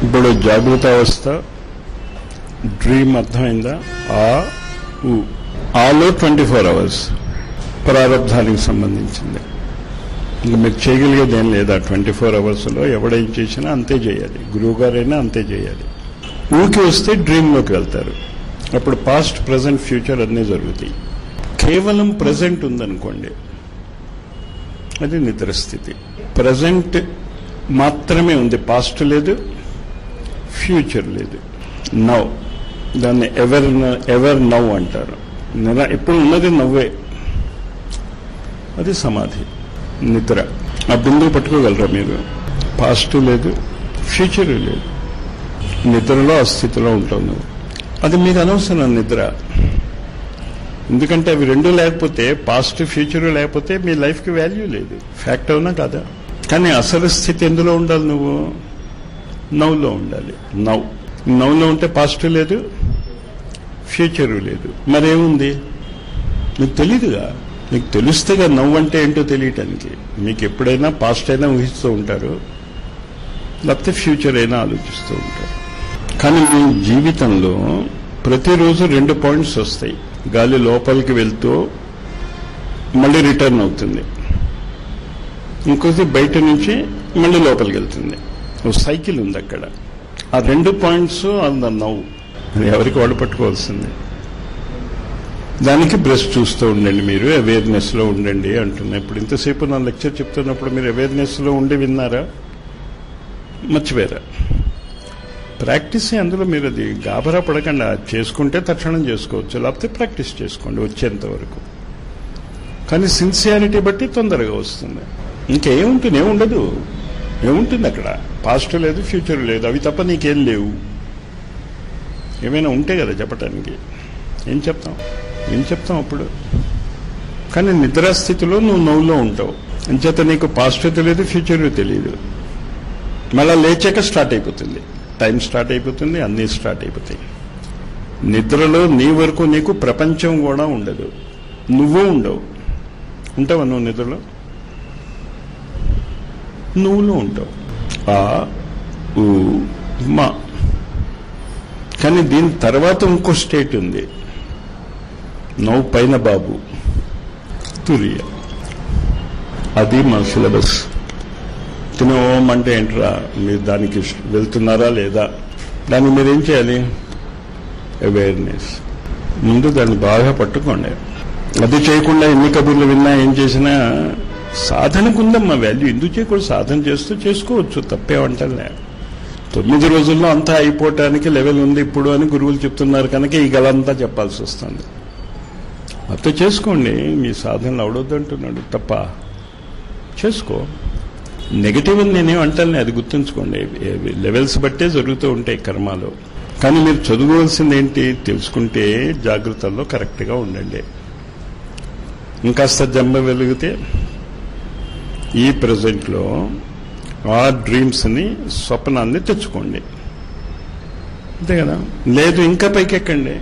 ఇప్పుడు జాగృత అవస్థ డ్రీమ్ అర్థమైందా ఆ ఉ ఆలో ట్వంటీ ఫోర్ అవర్స్ ప్రారంధానికి సంబంధించింది ఇంక మీరు చేయగలిగేది ఏం లేదా ట్వంటీ ఫోర్ అవర్స్లో ఎవడేం చేసినా అంతే చేయాలి గురువు గారైనా అంతే చేయాలి ఊకి వస్తే డ్రీమ్లోకి వెళ్తారు అప్పుడు పాస్ట్ ప్రజెంట్ ఫ్యూచర్ అన్నీ జరుగుతాయి కేవలం ప్రజెంట్ ఉందనుకోండి అది నిద్రస్థితి ప్రజెంట్ మాత్రమే ఉంది పాస్ట్ లేదు ఫ్యూచర్ లేదు నవ్ దాన్ని ఎవర్ ఎవర్ నవ్ అంటారు నిర ఇప్పుడు ఉన్నది నవ్వే అది సమాధి నిద్ర ఆ బిందువు పట్టుకోగలరా మీరు పాస్ట్ లేదు ఫ్యూచర్ లేదు నిద్రలో ఆ స్థితిలో ఉంటావు నువ్వు అది మీకు అనవసరం నిద్ర ఎందుకంటే అవి రెండు లేకపోతే పాస్ట్ ఫ్యూచర్ లేకపోతే మీ లైఫ్కి వాల్యూ లేదు ఫ్యాక్ట్ అవునా కాదా కానీ అసలు స్థితి ఎందులో ఉండాలి నువ్వు నవ్లో ఉండాలి నవ్ నవ్లో ఉంటే పాస్ట్ లేదు ఫ్యూచరు లేదు మరేముంది నీకు తెలీదుగా నీకు తెలుస్తేగా నవ్వు అంటే ఏంటో తెలియటానికి మీకు ఎప్పుడైనా పాస్ట్ అయినా ఊహిస్తూ ఉంటారు లేకపోతే ఫ్యూచర్ అయినా ఆలోచిస్తూ ఉంటారు కానీ మీ జీవితంలో ప్రతిరోజు రెండు పాయింట్స్ వస్తాయి గాలి లోపలికి వెళ్తూ మళ్ళీ రిటర్న్ అవుతుంది ఇంకోటి బయట నుంచి మళ్ళీ లోపలికి వెళ్తుంది ఓ సైకిల్ ఉంది అక్కడ ఆ రెండు పాయింట్స్ అంద నవ్వు అది ఎవరికి వాళ్ళు పట్టుకోవాల్సింది దానికి బ్రష్ చూస్తూ ఉండండి మీరు అవేర్నెస్ లో ఉండండి అంటున్నా ఇప్పుడు ఇంతసేపు నా లెక్చర్ చెప్తున్నప్పుడు మీరు అవేర్నెస్ లో ఉండి విన్నారా మర్చిపోయారా ప్రాక్టీస్ అందులో మీరు అది గాబరా పడకుండా చేసుకుంటే తక్షణం చేసుకోవచ్చు లేకపోతే ప్రాక్టీస్ చేసుకోండి వచ్చేంత వరకు కానీ సిన్సియారిటీ బట్టి తొందరగా వస్తుంది ఇంకేముంటుంది ఏముండదు ఏముంటుంది అక్కడ పాస్ట్ లేదు ఫ్యూచర్ లేదు అవి తప్ప నీకేం లేవు ఏమైనా ఉంటే కదా చెప్పటానికి ఏం చెప్తాం ఏం చెప్తాం అప్పుడు కానీ నిద్రాస్థితిలో నువ్వు నవ్వులో ఉంటావు అంచేత నీకు పాస్ట్ తెలియదు ఫ్యూచర్ తెలియదు మళ్ళా లేచాక స్టార్ట్ అయిపోతుంది టైం స్టార్ట్ అయిపోతుంది అన్నీ స్టార్ట్ అయిపోతాయి నిద్రలో నీ వరకు నీకు ప్రపంచం కూడా ఉండదు నువ్వు ఉండవు ఉంటావా నువ్వు నిద్రలో నువ్వులో ఉంటావు ఆ ఊ మా కానీ దీని తర్వాత ఇంకో స్టేట్ ఉంది నవ్వు పైన బాబు తురియ అది మా సిలబస్ తిన ఓం అంటే ఏంట్రా మీరు దానికి వెళ్తున్నారా లేదా దాన్ని మీరు ఏం చేయాలి అవేర్నెస్ ముందు దాన్ని బాగా పట్టుకోండి అది చేయకుండా ఎన్ని కబుర్లు విన్నా ఏం చేసినా సాధనకు ఉందమ్మా వాల్యూ ఎందుకు చేయకూడదు సాధన చేస్తూ చేసుకోవచ్చు తప్పేమంటలే తొమ్మిది రోజుల్లో అంతా అయిపోవటానికి లెవెల్ ఉంది ఇప్పుడు అని గురువులు చెప్తున్నారు కనుక ఈ గలంతా చెప్పాల్సి వస్తుంది అంత చేసుకోండి మీ సాధనలు అవడొద్దు అంటున్నాడు తప్ప చేసుకో నెగటివ్ అని నేనేం అంటాను అది గుర్తుంచుకోండి లెవెల్స్ బట్టే జరుగుతూ ఉంటాయి కర్మాలు కానీ మీరు చదువుకోవాల్సింది ఏంటి తెలుసుకుంటే జాగ్రత్తల్లో కరెక్ట్గా ఉండండి ఇంకాస్త జంబ వెలిగితే ఈ ప్రజెంట్లో ఆ డ్రీమ్స్ని స్వప్నాన్ని తెచ్చుకోండి అంతే కదా లేదు ఇంకా పైకెక్కండి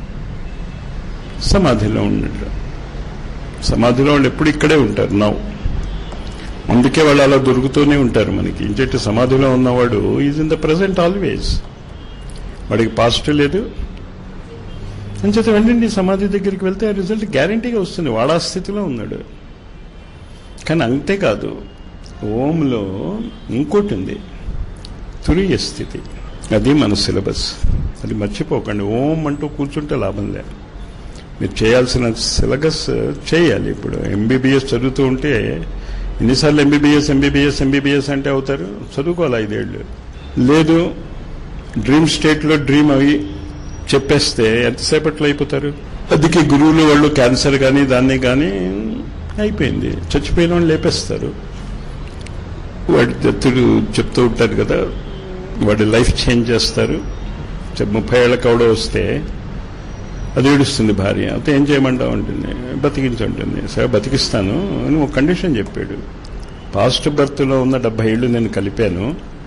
సమాధిలో ఉండండి సమాధిలో వాళ్ళు ఎప్పుడు ఇక్కడే ఉంటారు నవ్వు అందుకే వాళ్ళు అలా దొరుకుతూనే ఉంటారు మనకి ఇంటి సమాధిలో ఉన్నవాడు is in the present always వాడికి పాజిటివ్ లేదు అంచేత వెళ్ళండి సమాధి దగ్గరికి వెళ్తే ఆ రిజల్ట్ గ్యారంటీగా వస్తుంది వాడా స్థితిలో ఉన్నాడు కానీ అంతేకాదు ఓంలో ఇంకోటి ఉంది తురియ స్థితి అది మన సిలబస్ అది మర్చిపోకండి ఓం అంటూ కూర్చుంటే లాభం లేదు మీరు చేయాల్సిన సిలబస్ చేయాలి ఇప్పుడు ఎంబీబీఎస్ చదువుతూ ఉంటే ఎన్నిసార్లు ఎంబీబీఎస్ ఎంబీబీఎస్ ఎంబీబీఎస్ అంటే అవుతారు చదువుకోవాలి ఐదేళ్ళు లేదు డ్రీమ్ స్టేట్లో డ్రీమ్ అవి చెప్పేస్తే ఎంతసేపట్లో అయిపోతారు అందుకే గురువులు వాళ్ళు క్యాన్సర్ కానీ దాన్ని కానీ అయిపోయింది చచ్చిపోయిన వాళ్ళు లేపేస్తారు వాడి దత్తుడు చెప్తూ ఉంటారు కదా వాడి లైఫ్ చేంజ్ చేస్తారు ముప్పై ఏళ్ళ కౌడ వస్తే అది ఏడుస్తుంది భార్య అయితే ఏం చేయమంటావు ఉంటుంది బతికించుంటుంది సరే బతికిస్తాను అని ఒక కండిషన్ చెప్పాడు పాస్ట్ బర్త్లో ఉన్న డెబ్బై ఏళ్ళు నేను కలిపాను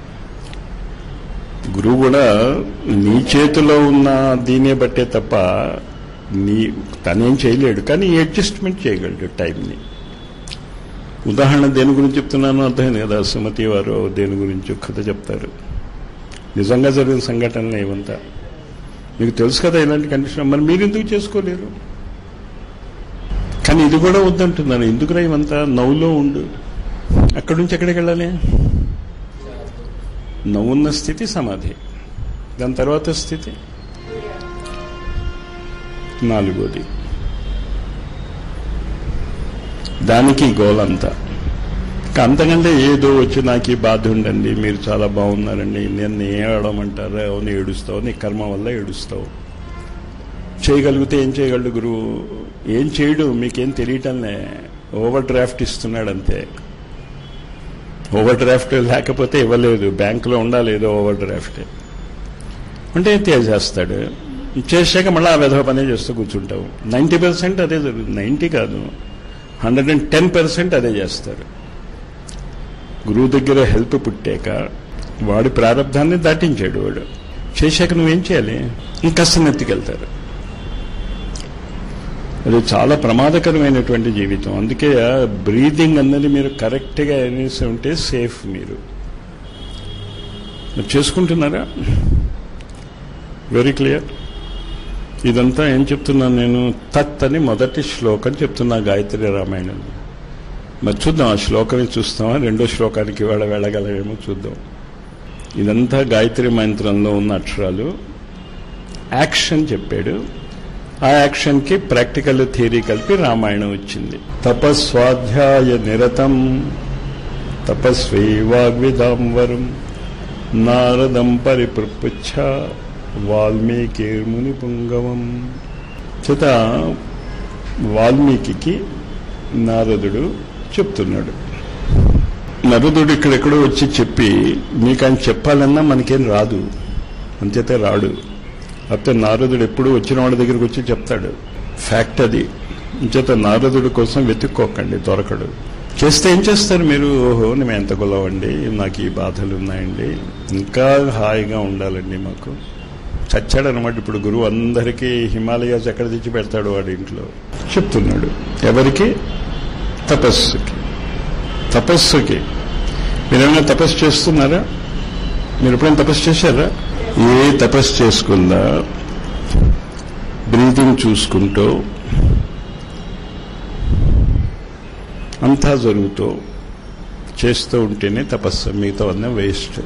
గురువు కూడా నీ చేతిలో ఉన్న దీనే బట్టే తప్ప నీ తనేం చేయలేడు కానీ అడ్జస్ట్మెంట్ చేయగలడు టైంని ఉదాహరణ దేని గురించి చెప్తున్నాను అర్థమైంది కదా సుమతి వారు దేని గురించి కథ చెప్తారు నిజంగా జరిగిన సంఘటనలు ఏమంతా మీకు తెలుసు కదా ఇలాంటి కండిషన్ మరి మీరు ఎందుకు చేసుకోలేరు కానీ ఇది కూడా వద్దంటున్నాను ఎందుకురా ఇవంతా నవ్వులో ఉండు అక్కడి నుంచి ఎక్కడికి వెళ్ళాలి నవ్వున్న స్థితి సమాధి దాని తర్వాత స్థితి నాలుగోది దానికి గోలంతా ఇంకా అంతకంటే ఏదో వచ్చి నాకు ఈ బాధ ఉండండి మీరు చాలా బాగున్నారండి నేను ఏడమంటారా అవును ఏడుస్తావు నీ కర్మ వల్ల ఏడుస్తావు చేయగలిగితే ఏం చేయగలడు గురువు ఏం చేయడు మీకేం తెలియటంలే ఓవర్ డ్రాఫ్ట్ ఇస్తున్నాడు అంతే ఓవర్ డ్రాఫ్ట్ లేకపోతే ఇవ్వలేదు బ్యాంకులో ఉండాలి ఏదో ఓవర్ డ్రాఫ్ట్ అంటే చేస్తాడు చేశాక మళ్ళీ ఆ విధవ పనే చేస్తూ కూర్చుంటావు నైంటీ పర్సెంట్ అదే జరుగుతుంది నైంటీ కాదు హండ్రెడ్ అండ్ టెన్ పర్సెంట్ అదే చేస్తారు గురువు దగ్గర హెల్ప్ పుట్టాక వాడి ప్రారంధాన్ని దాటించాడు వాడు చేశాక నువ్వేం చేయాలి ఇంకస్త నెత్తికెళ్తారు అది చాలా ప్రమాదకరమైనటువంటి జీవితం అందుకే బ్రీదింగ్ అన్నది మీరు కరెక్ట్గా అనేసి ఉంటే సేఫ్ మీరు మీరు చేసుకుంటున్నారా వెరీ క్లియర్ ఇదంతా ఏం చెప్తున్నాను నేను తత్ అని మొదటి శ్లోకం చెప్తున్నా గాయత్రి రామాయణం మరి చూద్దాం ఆ శ్లోకమే చూస్తామా రెండో శ్లోకానికి ఇవాళ వెళ్ళగలమేమో చూద్దాం ఇదంతా గాయత్రి మంత్రంలో ఉన్న అక్షరాలు యాక్షన్ చెప్పాడు ఆ యాక్షన్ కి ప్రాక్టికల్ థియరీ కలిపి రామాయణం వచ్చింది తపస్వాధ్యాయ నిరతం తపస్వీ వాగ్విదాంవరం నారదం పరిపృచ్ఛ వాల్మీకిర్ముని పుంగవం చేత వాల్మీకి నారదుడు చెప్తున్నాడు నరదుడు ఇక్కడెక్కడో వచ్చి చెప్పి మీకు ఆయన చెప్పాలన్నా మనకేం రాదు అంచేతే రాడు అయితే నారదుడు ఎప్పుడు వచ్చిన వాళ్ళ దగ్గరికి వచ్చి చెప్తాడు ఫ్యాక్ట్ అది చేత నారదుడి కోసం వెతుక్కోకండి దొరకడు చేస్తే ఏం చేస్తారు మీరు ఓహో మేము ఎంత గొలవండి నాకు ఈ బాధలు ఉన్నాయండి ఇంకా హాయిగా ఉండాలండి మాకు చచ్చాడనమాట ఇప్పుడు గురువు అందరికీ హిమాలయాస్ ఎక్కడ తెచ్చి పెడతాడు వాడి ఇంట్లో చెప్తున్నాడు ఎవరికి తపస్సుకి తపస్సుకి మీరేమైనా తపస్సు చేస్తున్నారా మీరు ఎప్పుడైనా తపస్సు చేశారా ఏ తపస్సు చేసుకున్నా బ్రీతింగ్ చూసుకుంటూ అంతా జరుగుతూ చేస్తూ ఉంటేనే తపస్సు మిగతా అన్న వేస్ట్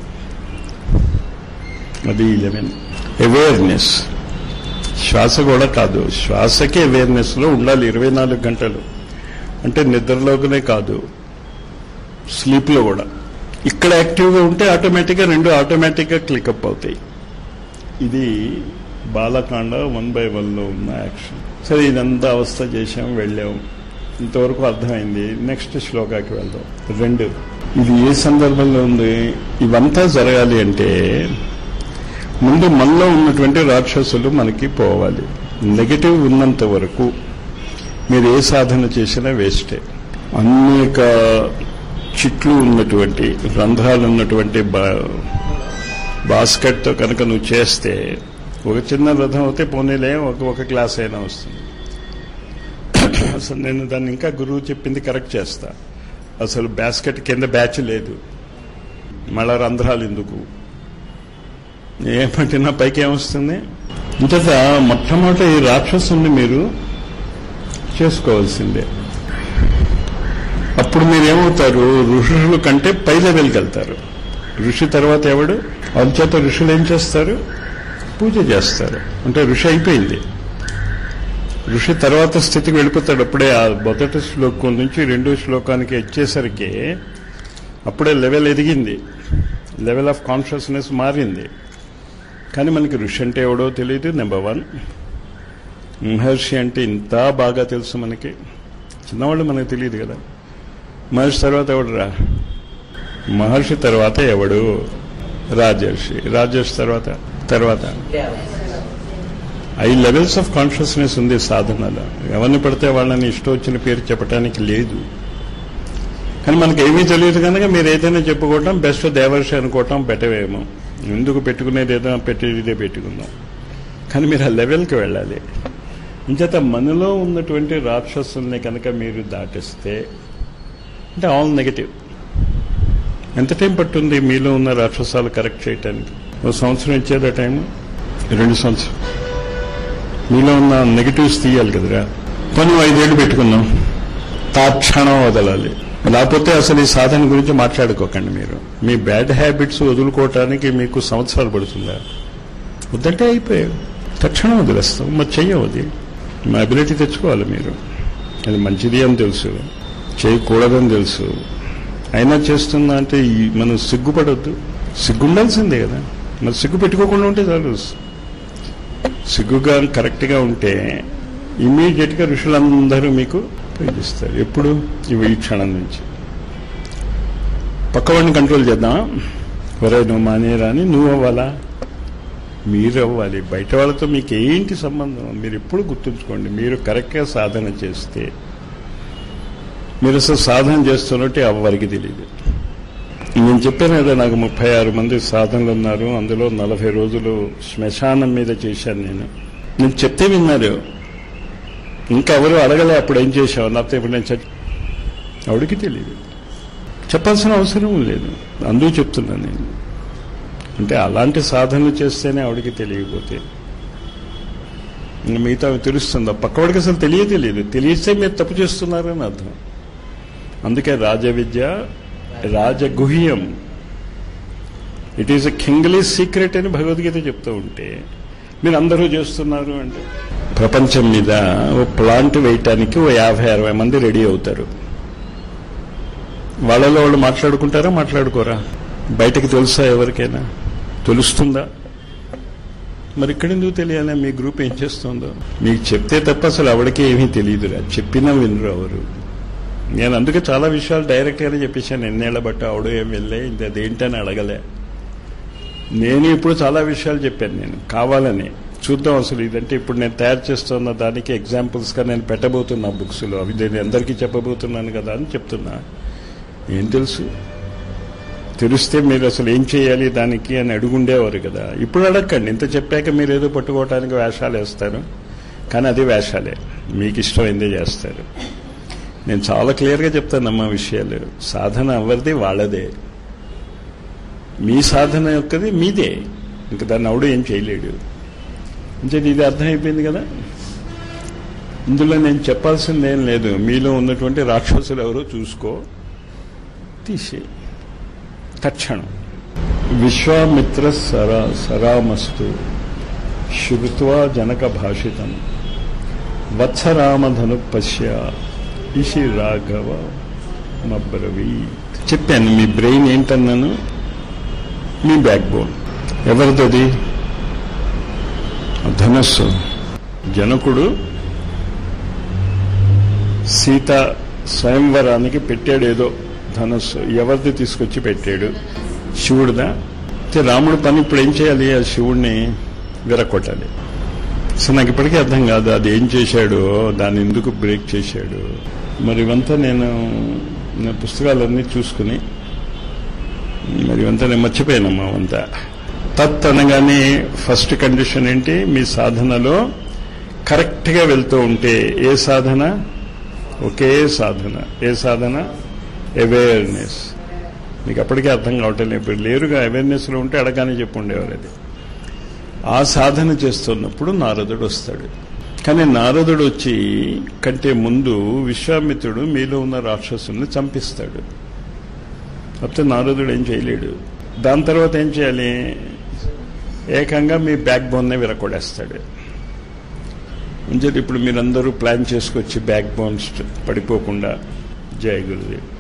అది లెవెన్ అవేర్నెస్ శ్వాస కూడా కాదు శ్వాసకి అవేర్నెస్ లో ఉండాలి ఇరవై నాలుగు గంటలు అంటే నిద్రలోకనే కాదు స్లీప్ లో కూడా ఇక్కడ యాక్టివ్గా ఉంటే ఆటోమేటిక్గా రెండు ఆటోమేటిక్గా క్లికప్ అవుతాయి ఇది బాలకాండ వన్ బై వన్లో ఉన్న యాక్షన్ సరే ఇదంతా అవస్థ చేశాం వెళ్ళాం ఇంతవరకు అర్థమైంది నెక్స్ట్ శ్లోకాకి వెళ్దాం రెండు ఇది ఏ సందర్భంలో ఉంది ఇవంతా జరగాలి అంటే ముందు మనలో ఉన్నటువంటి రాక్షసులు మనకి పోవాలి నెగటివ్ ఉన్నంత వరకు మీరు ఏ సాధన చేసినా వేస్టే అనేక చిట్లు ఉన్నటువంటి రంధ్రాలు ఉన్నటువంటి బాస్కెట్తో కనుక నువ్వు చేస్తే ఒక చిన్న రథం అయితే పోనీలే ఒక ఒక క్లాస్ అయినా వస్తుంది అసలు నేను దాన్ని ఇంకా గురువు చెప్పింది కరెక్ట్ చేస్తా అసలు బాస్కెట్ కింద బ్యాచ్ లేదు మళ్ళా రంధ్రాలు ఎందుకు ఏమంటున్నా పైకి ఏమొస్తుంది ఇంతట మొట్టమొదటి ఈ రాక్షసుని మీరు చేసుకోవాల్సిందే అప్పుడు మీరేమవుతారు ఋషుల కంటే పై లెవెల్కి వెళ్తారు ఋషి తర్వాత ఎవడు అందుచేత ఋషులు ఏం చేస్తారు పూజ చేస్తారు అంటే ఋషి అయిపోయింది ఋషి తర్వాత స్థితికి వెళ్ళిపోతాడు అప్పుడే ఆ మొదటి శ్లోకం నుంచి రెండో శ్లోకానికి వచ్చేసరికి అప్పుడే లెవెల్ ఎదిగింది లెవెల్ ఆఫ్ కాన్షియస్నెస్ మారింది కానీ మనకి ఋషి అంటే ఎవడో తెలియదు నెంబర్ వన్ మహర్షి అంటే ఇంత బాగా తెలుసు మనకి చిన్నవాళ్ళు మనకు తెలియదు కదా మహర్షి తర్వాత ఎవడురా మహర్షి తర్వాత ఎవడు రాజర్షి రాజర్షి తర్వాత తర్వాత ఐదు లెవెల్స్ ఆఫ్ కాన్షియస్నెస్ ఉంది సాధనలో ఎవరిని పడితే వాళ్ళని ఇష్టం వచ్చిన పేరు చెప్పడానికి లేదు కానీ మనకి ఏమీ తెలియదు కనుక మీరు ఏదైనా చెప్పుకోవటం బెస్ట్ దేవర్షి అనుకోవటం బెటర్ ఏమో ఎందుకు పెట్టుకునేది ఏదైనా పెట్టేదే పెట్టుకుందాం కానీ మీరు ఆ లెవెల్కి వెళ్ళాలి ఇంచేత మనలో ఉన్నటువంటి రాక్షసుల్ని కనుక మీరు దాటిస్తే అంటే ఆల్ నెగటివ్ ఎంత టైం పట్టుంది మీలో ఉన్న రాక్షసాలు కరెక్ట్ చేయటానికి ఒక సంవత్సరం ఇచ్చేదా టైం రెండు సంవత్సరం మీలో ఉన్న నెగిటివ్స్ తీయాలి కదరా పని ఐదేళ్లు పెట్టుకున్నాం తాక్షణం వదలాలి లేకపోతే అసలు ఈ సాధన గురించి మాట్లాడుకోకండి మీరు మీ బ్యాడ్ హ్యాబిట్స్ వదులుకోవటానికి మీకు సంవత్సరాలు పడుతుందా వద్దంటే అయిపోయావు తక్షణం వదిలేస్తాం మరి చెయ్యవది మా అబిలిటీ తెచ్చుకోవాలి మీరు అది మంచిది అని తెలుసు చేయకూడదని తెలుసు అయినా చేస్తున్నా అంటే ఈ- మనం సిగ్గుపడొద్దు సిగ్గుండాల్సిందే కదా మరి సిగ్గు పెట్టుకోకుండా ఉంటే చాలు సిగ్గుగా కరెక్ట్గా ఉంటే ఇమీడియట్గా ఋషులందరూ మీకు పూజిస్తారు ఎప్పుడు ఇవి ఈ క్షణం నుంచి పక్కవాడిని కంట్రోల్ చేద్దాం ఒరే నువ్వు మానేరా అని నువ్వు అవ్వాలా మీరు అవ్వాలి బయట వాళ్ళతో మీకు ఏంటి సంబంధం మీరు ఎప్పుడు గుర్తుంచుకోండి మీరు కరెక్ట్గా సాధన చేస్తే మీరు అసలు సాధన చేస్తున్నట్టు ఎవ్వరికి తెలియదు నేను చెప్పాను కదా నాకు ముప్పై ఆరు మంది సాధనలు ఉన్నారు అందులో నలభై రోజులు శ్మశానం మీద చేశాను నేను నేను చెప్తే విన్నారు ఇంకా ఎవరు అడగలే అప్పుడు ఏం చేశావు నాతో ఇప్పుడు నేను చచ్చి ఆవిడికి తెలియదు చెప్పాల్సిన అవసరం లేదు అందుకు చెప్తున్నాను నేను అంటే అలాంటి సాధనలు చేస్తేనే ఆవిడికి తెలియకపోతే ఇంకా మిగతా తెలుస్తుందా పక్కవాడికి అసలు తెలియ తెలియదు తెలియస్తే మీరు తప్పు చేస్తున్నారని అర్థం అందుకే రాజ విద్య రాజగుహ్యం it is a kingly secret అని భగవద్గీత చెప్తూ ఉంటే మీరు అందరూ చేస్తున్నారు అంటే ప్రపంచం మీద ఓ ప్లాంట్ వేయటానికి ఓ యాభై అరవై మంది రెడీ అవుతారు వాళ్ళలో వాళ్ళు మాట్లాడుకుంటారా మాట్లాడుకోరా బయటకు తెలుసా ఎవరికైనా తెలుస్తుందా మరి ఇక్కడెందుకు తెలియాలి మీ గ్రూప్ ఏం చేస్తుందో మీకు చెప్తే తప్ప అసలు ఎవరికి ఏమీ తెలియదురా చెప్పినా వినరు ఎవరు నేను అందుకే చాలా విషయాలు డైరెక్ట్గానే చెప్పేశాను ఎన్నేళ్ల బట్టి ఆవిడ ఏం వెళ్ళే ఇది అదేంటని అడగలే నేను ఇప్పుడు చాలా విషయాలు చెప్పాను నేను కావాలని చూద్దాం అసలు ఇదంటే ఇప్పుడు నేను తయారు చేస్తున్న దానికి ఎగ్జాంపుల్స్గా నేను పెట్టబోతున్నా బుక్స్లో అవి నేను అందరికీ చెప్పబోతున్నాను కదా అని చెప్తున్నా ఏం తెలుసు తెలిస్తే మీరు అసలు ఏం చేయాలి దానికి అని అడుగుండేవారు కదా ఇప్పుడు అడగండి ఇంత చెప్పాక మీరు ఏదో పట్టుకోవడానికి వేషాలు వేస్తారు కానీ అది వేషాలే మీకు ఇష్టమైందే చేస్తారు నేను చాలా క్లియర్గా చెప్తానమ్మా విషయాలు సాధన ఎవరిది వాళ్ళదే మీ సాధన యొక్కది మీదే ఇంకా దాన్ని ఎవడు ఏం చేయలేడు అంటే ఇది అర్థమైపోయింది కదా ఇందులో నేను చెప్పాల్సింది ఏం లేదు మీలో ఉన్నటువంటి రాక్షసులు ఎవరో చూసుకో తీసే తక్షణం విశ్వామిత్ర సరా సరామస్తు శృత్వా జనక భాషితం వత్సరామధను పశ్య ఇషి రాఘవ మబ్రవీ చెప్పాను మీ బ్రెయిన్ ఏంటన్నాను మీ బ్యాక్ బోన్ ఎవరిదది ధనస్సు జనకుడు సీత స్వయంవరానికి పెట్టాడు ఏదో ధనస్సు ఎవరిది తీసుకొచ్చి పెట్టాడు శివుడిదా అయితే రాముడు పని ఇప్పుడు ఏం చేయాలి ఆ శివుడిని విరక్కొట్టాలి సో నాకు ఇప్పటికీ అర్థం కాదు అది ఏం చేశాడు దాన్ని ఎందుకు బ్రేక్ చేశాడు మరి ఇవంతా నేను నా పుస్తకాలన్నీ చూసుకుని మరి ఇవంతా నేను మర్చిపోయానమ్మా అంతా తత్ అనగానే ఫస్ట్ కండిషన్ ఏంటి మీ సాధనలో కరెక్ట్గా వెళ్తూ ఉంటే ఏ సాధన ఒకే సాధన ఏ సాధన అవేర్నెస్ మీకు అప్పటికే అర్థం కావటం లేదు ఇప్పుడు లేరుగా అవేర్నెస్లో ఉంటే అడగానే చెప్పు ఉండేవారు అది ఆ సాధన చేస్తున్నప్పుడు నారదుడు వస్తాడు కానీ నారదుడు వచ్చి కంటే ముందు విశ్వామిత్రుడు మీలో ఉన్న రాక్షసుల్ని చంపిస్తాడు కాకపోతే నారదుడు ఏం చేయలేడు దాని తర్వాత ఏం చేయాలి ఏకంగా మీ బ్యాక్ బోన్నే విరకొడేస్తాడు అంటే ఇప్పుడు మీరందరూ ప్లాన్ చేసుకొచ్చి బ్యాక్ బోన్స్ పడిపోకుండా జయ గురుదేవ్